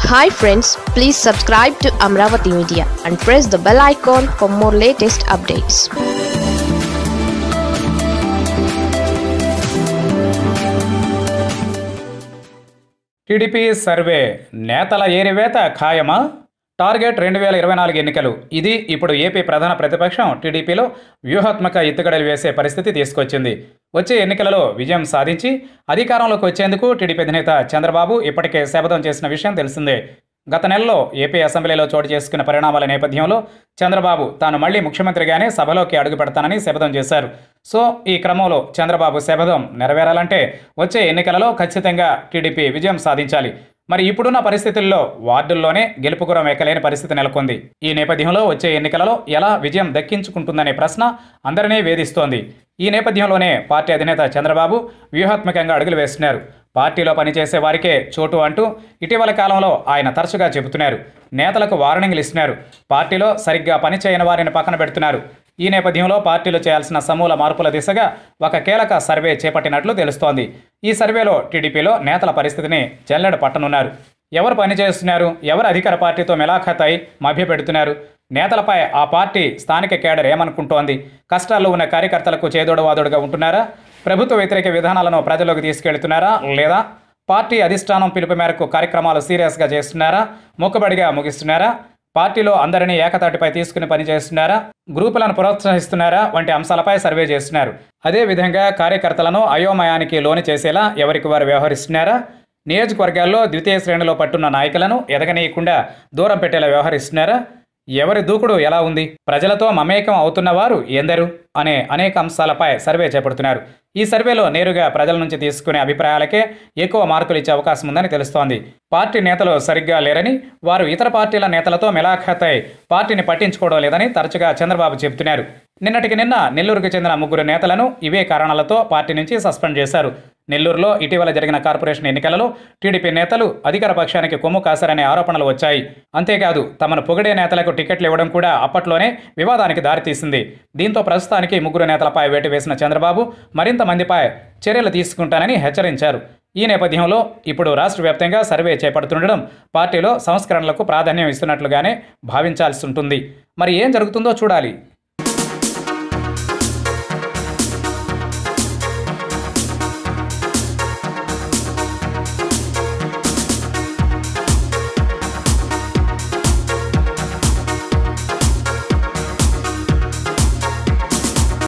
hi friends please subscribe to Amaravati media and press the bell icon for more latest updates TDP survey నేతల ఏరివేత ఖాయమా target రెండు వేల ఇరవై నాలుగు ఎన్నికలు ఇది ఇప్పుడు ఏపీ ప్రధాన ప్రతిపక్షం టీడీపీలో వ్యూహాత్మక ఎత్తుగడలు వేసే పరిస్థితి తీసుకొచ్చింది వచ్చే ఎన్నికలలో విజయం సాధించి అధికారంలోకి వచ్చేందుకు టీడీపీ అధినేత చంద్రబాబు ఇప్పటికే శపథం చేసిన విషయం తెలిసిందే గత నెలలో ఏపీ అసెంబ్లీలో చోటు చేసుకున్న పరిణామాల నేపథ్యంలో చంద్రబాబు తాను మళ్లీ ముఖ్యమంత్రిగానే సభలోకి అడుగు పెడతానని శపథం చేశారు సో ఈ క్రమంలో చంద్రబాబు శపథం నెరవేరాలంటే వచ్చే ఎన్నికలలో ఖచ్చితంగా టీడీపీ విజయం సాధించాలి మరి ఇప్పుడున్న పరిస్థితుల్లో వార్డుల్లోనే గెలుపుగురం ఎక్కలేని పరిస్థితి నెలకొంది ఈ నేపథ్యంలో వచ్చే ఎన్నికలలో ఎలా విజయం దక్కించుకుంటుందనే ప్రశ్న అందరినీ వేధిస్తోంది ఈ నేపథ్యంలోనే పార్టీ అధినేత చంద్రబాబు వ్యూహాత్మకంగా అడుగులు వేస్తున్నారు పార్టీలో పనిచేసే వారికే చోటు అంటూ ఇటీవల కాలంలో ఆయన తరచుగా చెబుతున్నారు నేతలకు వార్నింగ్లు ఇస్తున్నారు పార్టీలో సరిగ్గా పనిచేయని వారిని పక్కన పెడుతున్నారు ఈ నేపథ్యంలో పార్టీలు చేయాల్సిన సమూల మార్పుల దిశగా ఒక కీలక సర్వే చేపట్టినట్లు తెలుస్తోంది ఈ సర్వేలో టీడీపీలో నేతల పరిస్థితిని జల్లెడ పట్టనున్నారు ఎవరు పనిచేస్తున్నారు ఎవరు అధికార పార్టీతో మెలాఖతాయి మభ్యపెడుతున్నారు నేతలపై ఆ పార్టీ స్థానిక కేడర్ ఏమనుకుంటోంది కష్టాల్లో ఉన్న కార్యకర్తలకు చేదోడు వాదోడుగా ఉంటున్నారా ప్రభుత్వ వ్యతిరేక విధానాలను ప్రజల్లోకి తీసుకెళ్తున్నారా లేదా పార్టీ అధిష్టానం పిలుపు మేరకు కార్యక్రమాలు సీరియస్గా చేస్తున్నారా మొక్కుబడిగా ముగిస్తున్నారా పార్టీలో అందరినీ ఏకతాటిపై తీసుకుని పనిచేస్తున్నారా గ్రూపులను ప్రోత్సహిస్తున్నారా వంటి అంశాలపై సర్వే చేస్తున్నారు అదేవిధంగా కార్యకర్తలను అయోమయానికి లోను చేసేలా ఎవరికి వారు వ్యవహరిస్తున్నారా నియోజకవర్గాల్లో ద్వితీయ శ్రేణిలో పట్టున్న నాయకులను ఎదగనీయకుండా దూరం పెట్టేలా వ్యవహరిస్తున్నారా ఎవరి దూకుడు ఎలా ఉంది ప్రజలతో మమేకం అవుతున్నవారు ఎందరు అనే అనేక అంశాలపై సర్వే చేపడుతున్నారు ఈ సర్వేలో నేరుగా ప్రజల నుంచి తీసుకునే అభిప్రాయాలకే ఎక్కువ మార్కులు ఇచ్చే అవకాశం ఉందని తెలుస్తోంది పార్టీ నేతలు సరిగ్గా లేరని వారు ఇతర పార్టీల నేతలతో మెలాఖతై పార్టీని పట్టించుకోవడం లేదని తరచుగా చంద్రబాబు చెబుతున్నారు నిన్నటికి నిన్న నెల్లూరుకు చెందిన ముగ్గురు నేతలను ఇవే కారణాలతో పార్టీ నుంచి సస్పెండ్ చేశారు నెల్లూరులో ఇటీవల జరిగిన కార్పొరేషన్ ఎన్నికలలో టీడీపీ నేతలు అధికార పక్షానికి కొమ్ము కాశారనే ఆరోపణలు వచ్చాయి అంతేకాదు తమను పొగిడే నేతలకు టికెట్లు ఇవ్వడం కూడా అప్పట్లోనే వివాదానికి దారితీసింది దీంతో ప్రస్తుతానికి ముగ్గురు నేతలపై వేటు వేసిన చంద్రబాబు మరింత మందిపై చర్యలు తీసుకుంటానని హెచ్చరించారు ఈ నేపథ్యంలో ఇప్పుడు రాష్ట్ర వ్యాప్తంగా సర్వే చేపడుతుండడం పార్టీలో సంస్కరణలకు ప్రాధాన్యం ఇస్తున్నట్లుగానే భావించాల్సి ఉంటుంది మరి ఏం జరుగుతుందో చూడాలి